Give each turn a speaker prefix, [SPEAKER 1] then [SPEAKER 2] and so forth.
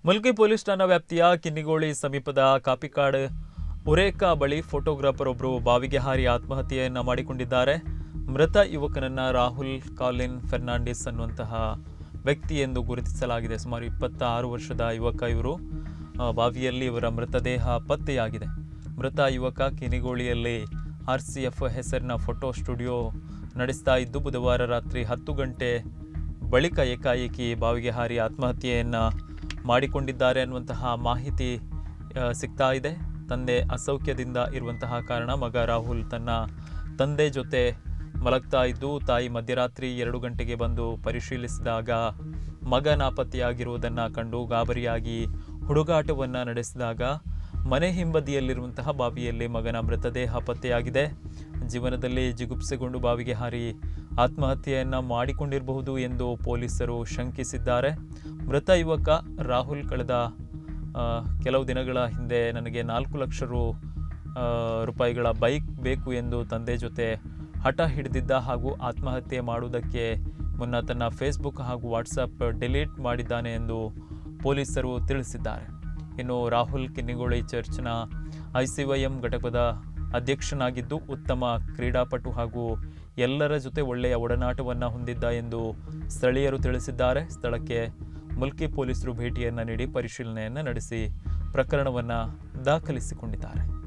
[SPEAKER 1] Mulki police ಠಾಣಾ ವ್ಯಾಪ್ತಿಯ ಕಿನ್ನಿಗೋಳಿ ಸಮೀಪದ ಕಾಪಿಕಾಡ್ ಉರೇಕಾ ಬಳಿ ಫೋಟೋಗ್ರಾಫರ್ ಒಬ್ಬರು ಬಾವಿಗೆ ಹಾರಿ ಆತ್ಮಹತ್ಯೆಯನ್ನ ಮಾಡಿಕೊಂಡಿದ್ದಾರೆ ಮೃತ ಯುವಕನನ್ನ ರಾಹುಲ್ ಕಾಲಿನ್ ಫೆರ್ನಾಂಡಿಸ್ ಅನ್ನುವಂತಹ ವ್ಯಕ್ತಿ ಎಂದು ಗುರುತಿಸಲಾಗಿದೆ ಸುಮಾರು ಇಪ್ಪತ್ತಾರು ವರ್ಷದ ಯುವಕ ಇವರು ಆ, ಬಾವಿಯಲ್ಲಿ ಇವರ ಮೃತದೇಹ ಪತ್ತೆಯಾಗಿದೆ ಮೃತ ಯುವಕ ಕಿನಿಗೋಳಿಯಲ್ಲಿ ಆರ್ ಸಿ ಎಫ್ ಹೆಸರಿನ ಫೋಟೋ ಸ್ಟುಡಿಯೋ ನಡೆಸ್ತಾ ಇದ್ದು ಬುಧವಾರ ರಾತ್ರಿ ಹತ್ತು ಗಂಟೆ ಬಳಿಕ ಏಕಾಏಕಿ ಬಾವಿಗೆ ಹಾರಿ ಆತ್ಮಹತ್ಯೆಯನ್ನು ಮಾಡಿಕೊಂಡಿದ್ದಾರೆ ಅನ್ನುವಂತಹ ಮಾಹಿತಿ ಆ, ಸಿಗ್ತಾ ಇದೆ ತಂದೆ ಅಸೌಖ್ಯದಿಂದ ಇರುವಂತಹ ಕಾರಣ ಮಗ ರಾಹುಲ್ ತನ್ನ ತಂದೆ ಜೊತೆ ಮಲಗ್ತಾ ಇದ್ದು ತಾಯಿ ಮಧ್ಯರಾತ್ರಿ ಎರಡು ಗಂಟೆಗೆ ಬಂದು ಪರಿಶೀಲಿಸಿದಾಗ ಮಗ ನಾಪತ್ತೆಯಾಗಿರುವುದನ್ನು ಕಂಡು ಗಾಬರಿಯಾಗಿ ಹುಡುಗಾಟವನ್ನು ನಡೆಸಿದಾಗ ಮನೆ ಹಿಂಬದಿಯಲ್ಲಿರುವಂತಹ ಬಾವಿಯಲ್ಲಿ ಮಗನ ಮೃತದೇಹ ಪತ್ತೆಯಾಗಿದೆ ಜೀವನದಲ್ಲಿ ಜಿಗುಪ್ಸೆಗೊಂಡು ಬಾವಿಗೆ ಹಾರಿ ಆತ್ಮಹತ್ಯೆಯನ್ನು ಮಾಡಿಕೊಂಡಿರಬಹುದು ಎಂದು ಪೊಲೀಸರು ಶಂಕಿಸಿದ್ದಾರೆ ಮೃತ ಯುವಕ ರಾಹುಲ್ ಕಳೆದ ಆ, ಕೆಲವು ದಿನಗಳ ಹಿಂದೆ ನನಗೆ ನಾಲ್ಕು ಲಕ್ಷ ರು ಆ, ರೂಪಾಯಿಗಳ ಬೈಕ್ ಬೇಕು ಎಂದು ತಂದೆ ಜೊತೆ ಹಠ ಹಿಡಿದಿದ್ದ ಹಾಗೂ ಆತ್ಮಹತ್ಯೆ ಮಾಡುವುದಕ್ಕೆ ಮುನ್ನ ತನ್ನ ಫೇಸ್ಬುಕ್ ಹಾಗೂ ವಾಟ್ಸಪ್ ಡಿಲೀಟ್ ಮಾಡಿದ್ದಾನೆ ಎಂದು ಪೊಲೀಸರು ತಿಳಿಸಿದ್ದಾರೆ ಇನ್ನು ರಾಹುಲ್ ಕಿನ್ನಿಗೋಳಿ ಚರ್ಚ್ನ ಐ ಸಿ ವೈ ಎಂ ಘಟಕದ ಅಧ್ಯಕ್ಷನಾಗಿದ್ದು ಉತ್ತಮ ಕ್ರೀಡಾಪಟು ಹಾಗೂ ಎಲ್ಲರ ಜೊತೆ ಒಳ್ಳೆಯ ಒಡನಾಟವನ್ನು ಹೊಂದಿದ್ದ ಎಂದು ಸ್ಥಳೀಯರು ತಿಳಿಸಿದ್ದಾರೆ ಸ್ಥಳಕ್ಕೆ ಮುಲ್ಕಿ ಪೊಲೀಸರು ಭೇಟಿಯನ್ನು ನೀಡಿ ಪರಿಶೀಲನೆಯನ್ನು ನಡೆಸಿ ಪ್ರಕರಣವನ್ನು ದಾಖಲಿಸಿಕೊಂಡಿದ್ದಾರೆ